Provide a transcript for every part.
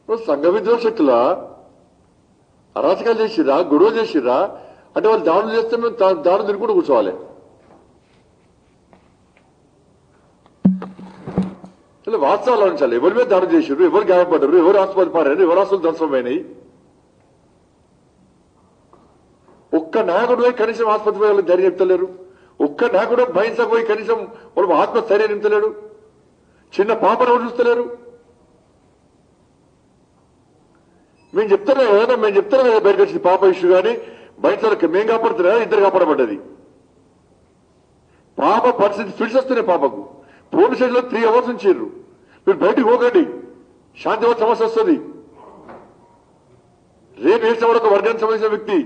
ఇప్పుడు సంఘ విద్రోహ శక్తుల అరాచకాలు చేసిర్రా గొడవ చేసిర్రా అంటే వాళ్ళు దాడులు చేస్తే మేము దా- దాడులు తిరుగుకుంటూ కూర్చోవాలి ఇలా వాస్తవాలు ఆలోచించాలి ఎవరి మీద దాడి చేసిర్రు ఎవరు గాయపడ్డారు ఎవరు ఆసుపత్రి పారారు ఎవరు ఆస్తులు ధ్వంసమైనాయి ఒక్క నాయకుడు పోయి కనీసం ఆసుపత్రి పోయి వాళ్ళకి ధైర్యం చెప్తలేరు ఒక్క నాయకుడు భయంసకు పోయి కనీసం వాళ్ళు ఆత్మస్థైర్యం నింపుతలేడు చిన్న పాపను ఎవరు చూస్తలేరు మేము చెప్తున్నాం ఏదైనా మేము చెప్తున్నాం కదా బయటకు వచ్చింది పాప ఇష్యూ కానీ బయట వాళ్ళకి మేము కాపాడుతున్నా ఇద్దరు కాపాడబడ్డది పాప పరిస్థితి ఫిట్స్ వస్తున్నాయి పాపకు పోలీస్ స్టేషన్లో త్రీ అవర్స్ ఉంచారు మీరు బయటికి పోకండి శాంతివత సమస్య వస్తుంది రేపు వేసిన ఒక వర్గానికి సంబంధించిన వ్యక్తి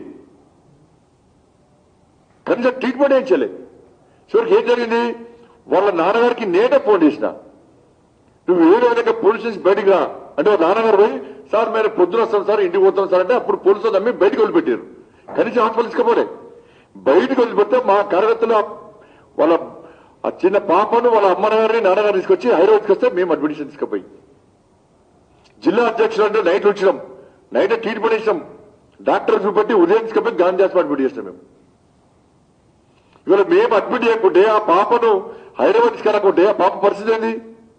కనీసం ట్రీట్మెంట్ ఏం చేయలే చివరికి ఏం జరిగింది వాళ్ళ నాన్నగారికి నేనే ఫోన్ చేసిన నువ్వు ఏ విధంగా పోలీస్ నుంచి బయటికి రా అంటే వాళ్ళ నాన్నగారు పోయి సార్ మీరు పొద్దున వస్తాం సార్ ఇంటికి పోతాం సార్ అంటే అప్పుడు పోలీసులు నమ్మి బయటికి వదిలిపెట్టారు కనీసం హాస్పిటల్ తీసుకపోలే బయటికి వదిలిపెడితే మా కార్యకర్తలు ఆ- వాళ్ళ ఆ చిన్న పాపను వాళ్ళ అమ్మగారిని నాన్నగారిని తీసుకొచ్చి హైదరాబాద్కి వస్తే మేము అడ్మిషన్ తీసుకుపోయి జిల్లా అధ్యక్షులు అంటే నైట్ వచ్చినాం నైట్ ట్రీట్మెంట్ ఇచ్చినాం డాక్టర్ చూపెట్టి ఉదయం తీసుకుపోయి గాంధీ హాస్పిటల్ అడ్మిట్ చేసినాం మేము ఇవాళ మేము అడ్మిట్ చేయకుంటే ఆ పాపను హైదరాబాద్ తీసుకెళ్ళకుంటే ఆ పాప పరిస్థితి ఏంది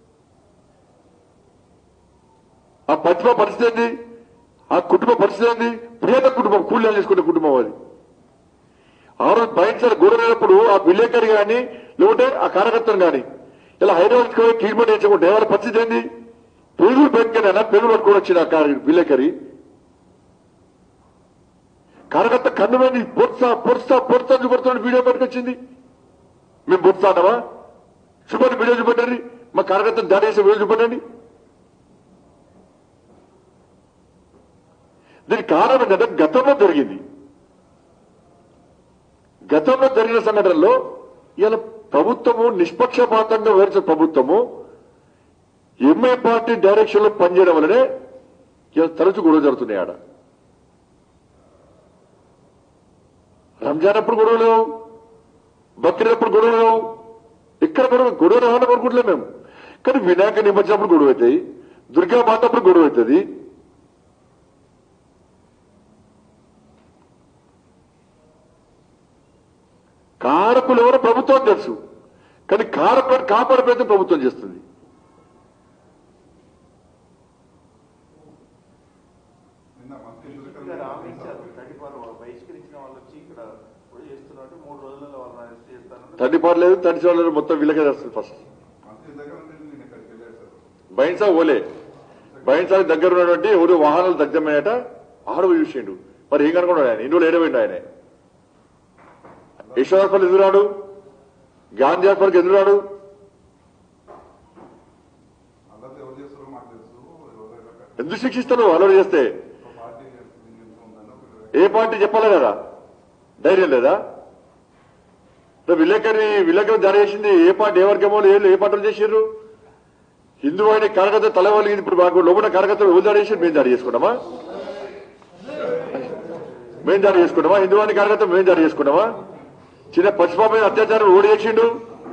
ఆ పతిమ పరిస్థితి ఏంది ఆ కుటుంబ పరిస్థితి ఏంది పేద కుటుంబం కూలీలు చేసుకునే కుటుంబం అది ఆ రోజు భయంకర గొడవైనప్పుడు ఆ విలేకరి గాని లేకుంటే ఆ కార్యకర్తలు గాని ఇలా హైదరాబాద్ పోయి ట్రీట్మెంట్ చేయించకుంటే వాళ్ళ పరిస్థితి ఏంది పేగులు పెట్టుకున్నా పేగులు పట్టుకొని వచ్చిన ఆ కార్య- విలేకరి కార్యకర్త కన్ను మీద పొడుస్తా పొడుస్తా పొడుస్తా చూపెడుతున్న వీడియో పట్టుకొచ్చింది మేము పొడుస్తానమా చూపండి వీడియో చూపెట్టండి మా కార్యకర్తను దాడి చేసే వీడియో చూపెట్టండి దీనికి కారణం ఏంటంటే గతంలో జరిగింది గతంలో జరిగిన సంఘటనలో ఇలా ప్రభుత్వము నిష్పక్షపాతంగా వివరించిన ప్రభుత్వము ఎంఐ పార్టీ డైరెక్షన్ లో పనిచేయడం వల్లనే ఇలా తరచు గొడవ జరుగుతున్నాయి ఆడ రంజాన్ అప్పుడు గొడవ లేవు బక్రీద్ అప్పుడు గొడవ లేవు ఇక్కడ గొడవ గొడవ రావాలని కోరుకుంటలేం మేము కానీ వినాయక నిమజ్జనప్పుడు గొడవ అవుతాయి దుర్గా మాత అప్పుడు గొడవ అవుతుంది కారకులు ఎవరో ప్రభుత్వం తెలుసు కానీ కారకులను కాపాడే ప్రయత్నం ప్రభుత్వం చేస్తుంది నిన్న మంత్రి సురేఖ ఇక్కడ ఆపించారు థర్టీ ఫోర్ బహిష్కరించిన వాళ్ళు వచ్చి ఇక్కడ కూడా చేస్తున్నట్టు మూడు రోజులలో వాళ్ళని అరెస్ట్ చేస్తానని తడి పడలేదు తడి చూడలేదు మొత్తం వీళ్ళకే చేస్తుంది ఫస్ట్ మంత్రి దగ్గర నుండి నేను ఇక్కడికి వెళ్ళాడు సార్ బైన్సా ఓలే బైన్సాకి దగ్గర ఉన్నటువంటి ఎవరు వాహనాలు దగ్గరమైనట ఆడు చూసిండు మరి ఏం కనుకున్నాడు ఆయన ఇందులో ఏడవేండు ఆయన యశ్వర్ హాస్పిటల్ ఎదురాడు గాంధీ హాస్పిటల్కి ఎదురాడు అల్లరి ఎవరు చేస్తారో మాకు తెలుసు ఎవరైనా కట్ట- ఎందుకు శిక్షిస్తాను అలవాటు చేస్తే ఒక పార్టీ చేస్తుంది చెప్తూ ఉందని ఒక ఏ పార్టీ చెప్పాలి కదా ధైర్యం లేదా ఇప్పుడు విలేకరి విలేకరి దాడి చేసింది ఏ పార్టీ ఏ వర్గమో ఏ ఏ పార్టీలు చేసిర్రు హిందూ అయిన కార్యకర్త తలవాలి ఇప్పుడు మాకు లోపల కార్యకర్తలు ఎవరు దాడి చేసి మేము దాడి చేసుకున్నామా మేము దాడి చేసుకున్నామా హిందూ అయిన కార్యకర్త మేము దాడి చేసుకున్నామా చిన్న పచ్చిపాప మీద అత్యాచారం ఓడేసిండు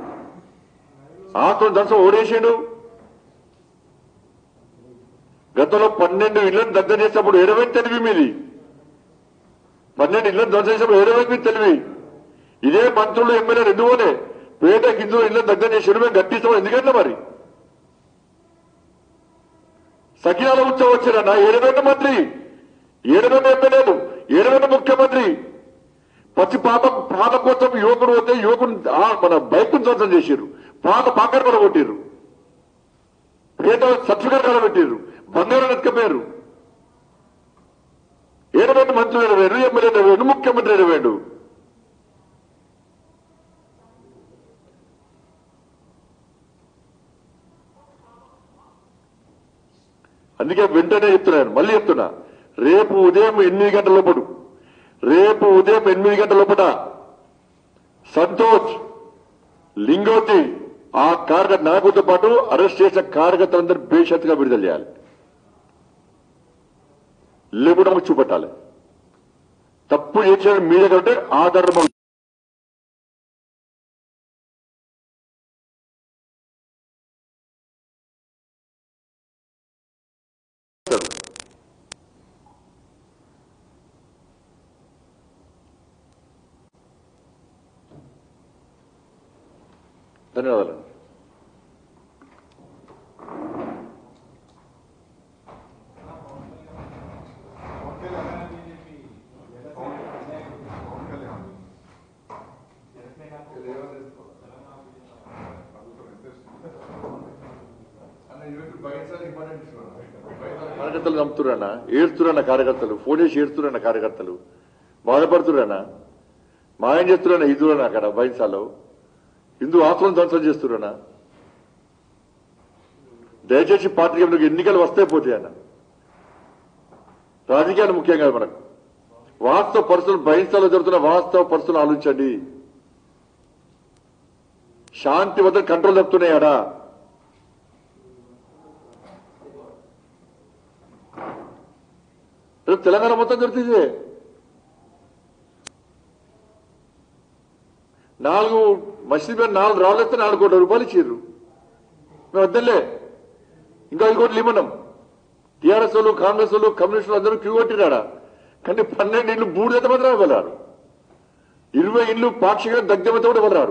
ఆత్మ ధ్వంసం ఓడేసిండు గతంలో పన్నెండు ఇళ్లను దగ్గర చేసినప్పుడు ఇరవై తెలివి మీది పన్నెండు ఇళ్లను ధ్వంసం చేసినప్పుడు ఇరవై మీది తెలివి ఇదే మంత్రులు ఎమ్మెల్యేలు ఎందుకోనే పేద హిందువులు ఇళ్లను దగ్గర చేసి మేము గట్టిస్తాం ఎందుకంటే మరి సకినాల ఉత్సవం వచ్చారన్న ఏడవైన మంత్రి ఏడవైన ఎమ్మెల్యేలు ఏడవైన ముఖ్యమంత్రి పచ్చి పాప పాప కోసం యువకుడు పోతే యువకుడు ఆ మన బైక్ ధ్వంసం చేసిర్రు పాప పాకర్ కూడా కొట్టిర్రు పేద సర్టిఫికేట్ కూడా పెట్టిర్రు బంగారం ఎత్తుకపోయారు ఏడవైన మంత్రులు ఎడవేరు ఎమ్మెల్యే ఎడవేడు ముఖ్యమంత్రి ఎడవేడు అందుకే వెంటనే చెప్తున్నాను మళ్ళీ చెప్తున్నా రేపు ఉదయం ఎనిమిది గంటల లోపడు రేపు ఉదయం ఎనిమిది గంటల లోపల సంతోష్ లింగోతి ఆ కార్యకర్త నాయకులతో పాటు అరెస్ట్ చేసిన కార్యకర్తలందరూ బేషత్తుగా విడుదల చేయాలి లేకుండా చూపెట్టాలి తప్పు చేసిన మీ దగ్గర ఉంటే ఆధారం ధన్యవాదాలు పవన్ కళ్యాణ్ పవన్ పవన్ కళ్యాణ్ ఇది ఏమని తెలుసుకోవాలి? అడుగుతారు, ఎంత ఇస్తుంది? అన్న, ఈరోజు బయట ఇంపార్టెంట్ ఇష్యూ అన్న. బయట కార్యకర్తలు నమ్ముతురన్నా ఏడుస్తురన్న కార్యకర్తలు ఫోన్ చేసి ఏడుస్తురన్న కార్యకర్తలు బాధపడుతురన్నా మాయం చేస్తురన్న హిందువులన్న అక్కడ బైన్సాలో హిందూ ఆత్మను ధ్వంసం చేస్తురన్నా దయచేసి పాత్రికేయులకు ఎన్నికలు వస్తే పోతాయన్న రాజకీయాలు ముఖ్యం కాదు మనకు వాస్తవ పరిస్థితులు బహింసాలో జరుగుతున్న వాస్తవ పరిస్థితులు ఆలోచించండి శాంతి వద్ద కంట్రోల్ తప్పుతున్నాయాడా రేపు తెలంగాణ మొత్తం దొరుకుతుంది నాలుగు మసీద్ మీద నాలుగు రాళ్ళు వస్తే నాలుగు కోట్ల రూపాయలు ఇచ్చారు మేము వద్దలే ఇంకా ఐదు కోట్లు ఇవ్వనం టీఆర్ఎస్ వాళ్ళు కాంగ్రెస్ వాళ్ళు కమ్యూనిస్టులు అందరూ క్యూ కొట్టిరాడా కానీ పన్నెండు ఇళ్ళు బూడిదత మాత్రం ఇవ్వలేరు ఇరవై ఇళ్ళు పాక్షిక దగ్ధమత కూడా ఇవ్వరారు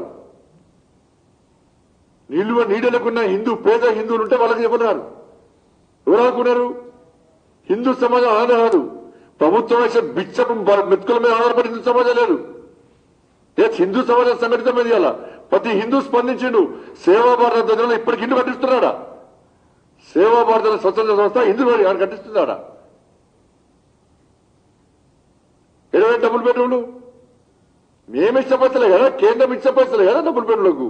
నిల్వ నీడలకున్న హిందూ పేద హిందువులు ఉంటే వాళ్ళకి ఇవ్వరారు ఎవరు అనుకున్నారు హిందూ సమాజం ఆధార కాదు ప్రభుత్వం వేసే బిచ్చపు బ- మెతుకుల మీద ఆధారపడి హిందూ సమాజం లేదు ఏ హిందూ సమాజం సంఘటితమైంది అలా ప్రతి హిందూ స్పందించిండు సేవా భారత దగ్గర ఇప్పటికి ఇల్లు కట్టిస్తున్నాడా సేవా భారత స్వతంత్ర సంస్థ హిందూ వారు కట్టిస్తున్నాడా ఇరవై డబుల్ బెడ్రూమ్లు మేము ఇష్టపరచలే కదా కేంద్రం ఇష్టపరచలే కదా డబుల్ బెడ్రూమ్లకు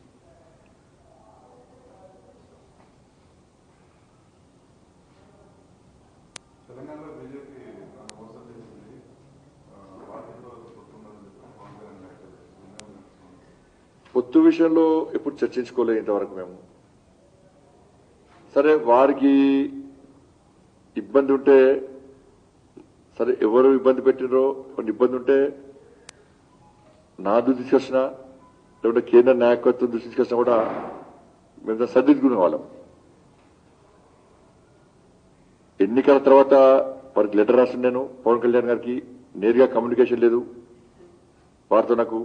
తెలంగాణలో బీజేపీ మోసం చేసింది ఆ, పార్టీతో కొట్టుకున్నదని చెప్పి పవన్ కళ్యాణ్ వ్యాఖ్యలు చేస్తున్నారు. పొత్తు విషయంలో ఎప్పుడు చర్చించుకోలేదు ఇంతవరకు మేము సరే వారికి ఇబ్బంది ఉంటే సరే ఎవరు ఇబ్బంది పెట్టినరో కొన్ని ఇబ్బంది ఉంటే నా దృష్టి తీసుకొచ్చినా లేకుంటే కేంద్ర నాయకత్వం దృష్టి తీసుకొచ్చినా కూడా మేము దాన్ని సర్దిద్దుకునే వాళ్ళం ఎన్నికల తర్వాత వారికి లెటర్ రాసిన నేను పవన్ కళ్యాణ్ గారికి నేరుగా కమ్యూనికేషన్ లేదు వారితో నాకు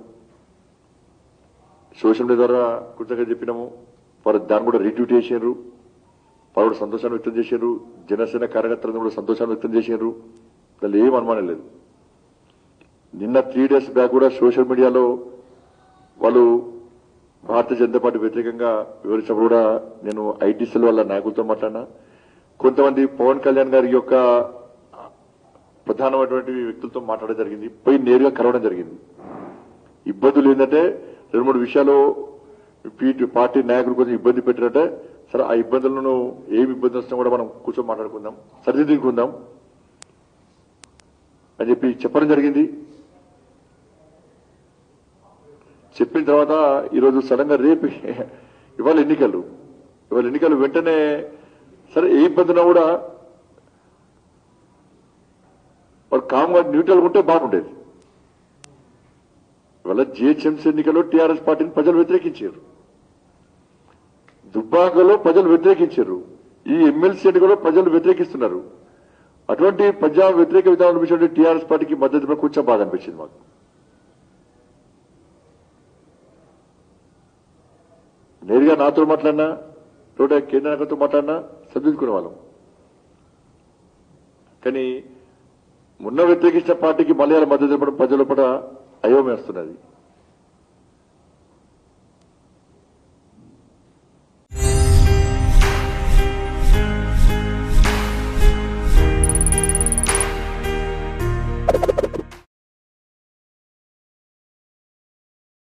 సోషల్ మీడియా ద్వారా కృతజ్ఞత చెప్పినాము వారు దాన్ని కూడా రీట్వీట్ చేసారు వారు కూడా సంతోషాన్ని వ్యక్తం చేశారు జనసేన కార్యకర్తలను కూడా సంతోషాన్ని వ్యక్తం చేశారు దానిలో ఏం అనుమానం లేదు నిన్న త్రీ డేస్ బ్యాక్ కూడా సోషల్ మీడియాలో వాళ్ళు భారతీయ జనతా పార్టీ వ్యతిరేకంగా వివరించినప్పుడు కూడా నేను ఐటీసీల వాళ్ళ నాయకులతో మాట్లాడినా కొంతమంది పవన్ కళ్యాణ్ గారి యొక్క ప్రధానమైనటువంటి వ్యక్తులతో మాట్లాడడం జరిగింది పోయి నేరుగా కలవడం జరిగింది ఇబ్బందులు ఏంటంటే రెండు మూడు విషయాలు పీ- పార్టీ నాయకులు కొంచెం ఇబ్బంది పెట్టినట్టే సరే ఆ ఇబ్బందులను ఏమి ఇబ్బంది వస్తున్నా కూడా మనం కూర్చొని మాట్లాడుకుందాం సరిదిద్దుకుందాం అని చెప్పి చెప్పడం జరిగింది చెప్పిన తర్వాత ఈరోజు సడన్ గా రేపు ఇవాళ ఎన్నికలు ఇవాళ ఎన్నికలు వెంటనే సరే ఏ ఇబ్బంది ఉన్నా కూడా వాడు కామ్గా న్యూట్రల్ ఉంటే బాగుండేది ఇవాళ జిహెచ్ఎంసీ ఎన్నికల్లో టీఆర్ఎస్ పార్టీని ప్రజలు వ్యతిరేకించారు దుబ్బాకలో ప్రజలు వ్యతిరేకించారు ఈ ఎమ్మెల్సీ ఎన్నికల్లో ప్రజలు వ్యతిరేకిస్తున్నారు అటువంటి ప్రజా వ్యతిరేక విధానం విషయంలో టీఆర్ఎస్ పార్టీకి మద్దతు ఇవ్వడం కొంచెం బాధ అనిపించింది మాకు నేరుగా నాతో మాట్లాడినా తోట కేంద్ర నాయకులతో మాట్లాడినా సర్దిద్దుకునే వాళ్ళం కానీ మొన్న వ్యతిరేకించిన పార్టీకి మలయాళ మద్దతు ఇవ్వడం ప్రజల పడ అయోమేస్తున్నది